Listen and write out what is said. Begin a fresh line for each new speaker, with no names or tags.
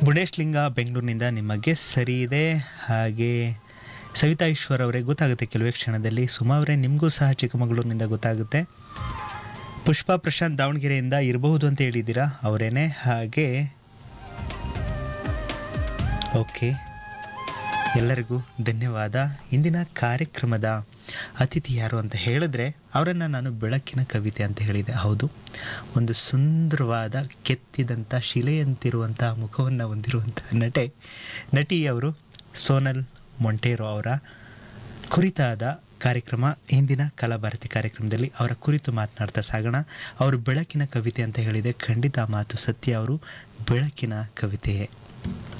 ಬುಡೇಶ್ ಲಿಂಗ ಬೆಂಗಳೂರಿನಿಂದ ನಿಮಗೆ ಸರಿ ಇದೆ ಹಾಗೆ ಸವಿತಾ ಈಶ್ವರ್ ಅವರೇ ಗೊತ್ತಾಗುತ್ತೆ ಕೆಲವೇ ಕ್ಷಣದಲ್ಲಿ ಸುಮಾ ಅವರೇ ನಿಮಗೂ ಸಹ ಚಿಕ್ಕಮಗಳೂರಿನಿಂದ ಗೊತ್ತಾಗುತ್ತೆ ಪುಷ್ಪಾ ಪ್ರಶಾಂತ್ ದಾವಣಗೆರೆಯಿಂದ ಇರಬಹುದು ಅಂತ ಹೇಳಿದ್ದೀರಾ ಅವರೇನೆ ಹಾಗೆ ಓಕೆ ಎಲ್ಲರಿಗೂ ಧನ್ಯವಾದ ಇಂದಿನ ಕಾರ್ಯಕ್ರಮದ ಅತಿಥಿ ಯಾರು ಅಂತ ಹೇಳಿದ್ರೆ ಅವರನ್ನು ನಾನು ಬೆಳಕಿನ ಕವಿತೆ ಅಂತ ಹೇಳಿದೆ ಹೌದು ಒಂದು ಸುಂದರವಾದ ಕೆತ್ತಿದಂಥ ಶಿಲೆಯಂತಿರುವಂಥ ಮುಖವನ್ನು ಹೊಂದಿರುವಂಥ ನಟೆ ನಟಿ ಅವರು ಸೋನಲ್ ಮೊಂಟೇರೋ ಅವರ ಕುರಿತಾದ ಕಾರ್ಯಕ್ರಮ ಇಂದಿನ ಕಲಾಭಾರತಿ ಕಾರ್ಯಕ್ರಮದಲ್ಲಿ ಅವರ ಕುರಿತು ಮಾತನಾಡ್ತಾ ಸಾಗೋಣ ಅವರು ಬೆಳಕಿನ ಕವಿತೆ ಅಂತ ಹೇಳಿದೆ ಖಂಡಿತ ಆ ಮಾತು ಸತ್ಯ ಅವರು ಬೆಳಕಿನ ಕವಿತೆಯೇ